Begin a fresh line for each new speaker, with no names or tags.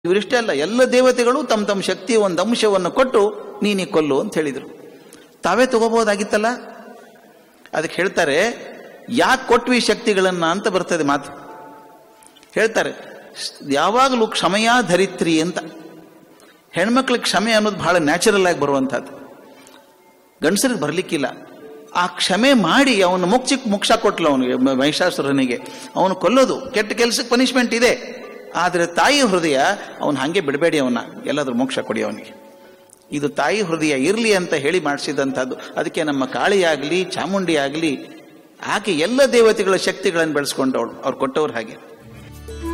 ಇವರಿಷ್ಟೇ ಅಲ್ಲ ಎಲ್ಲ ದೇವತೆಗಳು ತಮ್ಮ ತಮ್ಮ ಶಕ್ತಿಯ ಒಂದು ಅಂಶವನ್ನು ಕೊಟ್ಟು ನೀನಿ ಕೊಲ್ಲು ಅಂತ ಹೇಳಿದರು ತಾವೇ ತಗೋಬಹುದಾಗಿತ್ತಲ್ಲ ಅದಕ್ಕೆ ಹೇಳ್ತಾರೆ ಯಾಕೆ ಕೊಟ್ವಿ ಶಕ್ತಿಗಳನ್ನ ಅಂತ ಬರ್ತದೆ ಮಾತು ಹೇಳ್ತಾರೆ ಯಾವಾಗಲೂ ಕ್ಷಮೆಯ ಧರಿತ್ರಿ ಅಂತ ಹೆಣ್ಮಕ್ಳಿಗೆ ಕ್ಷಮೆ ಅನ್ನೋದು ಬಹಳ ನ್ಯಾಚುರಲ್ ಆಗಿ ಬರುವಂಥದ್ದು ಗಂಡಸರಿಗೆ ಬರಲಿಕ್ಕಿಲ್ಲ ಆ ಕ್ಷಮೆ ಮಾಡಿ ಅವನು ಮುಕ್ಚಿಕ್ ಮುಕ್ಷ ಕೊಟ್ಲು ಅವನಿಗೆ ಮ- ಮಹಿಷಾಸುರನಿಗೆ ಅವನು ಕೊಲ್ಲೋದು ಕೆಟ್ಟ ಕೆಲಸಕ್ಕೆ ಪನಿಷ್ಮೆಂಟ್ ಇದೆ ಆದರೆ ತಾಯಿ ಹೃದಯ ಅವನು ಹಾಗೆ ಬಿಡಬೇಡಿ ಅವನ ಎಲ್ಲಾದ್ರೂ ಮೋಕ್ಷ ಕೊಡಿ ಅವನಿಗೆ ಇದು ತಾಯಿ ಹೃದಯ ಇರಲಿ ಅಂತ ಹೇಳಿ ಮಾಡಿಸಿದಂಥದ್ದು ಅದಕ್ಕೆ ನಮ್ಮ ಕಾಳಿಯಾಗಲಿ ಚಾಮುಂಡಿ ಆಗಲಿ ಆಕೆ ಎಲ್ಲ ದೇವತೆಗಳ ಶಕ್ತಿಗಳನ್ನು ಬೆಳೆಸ್ಕೊಂಡವಳು ಅವ್ರು ಕೊಟ್ಟವ್ರು ಹಾಗೆ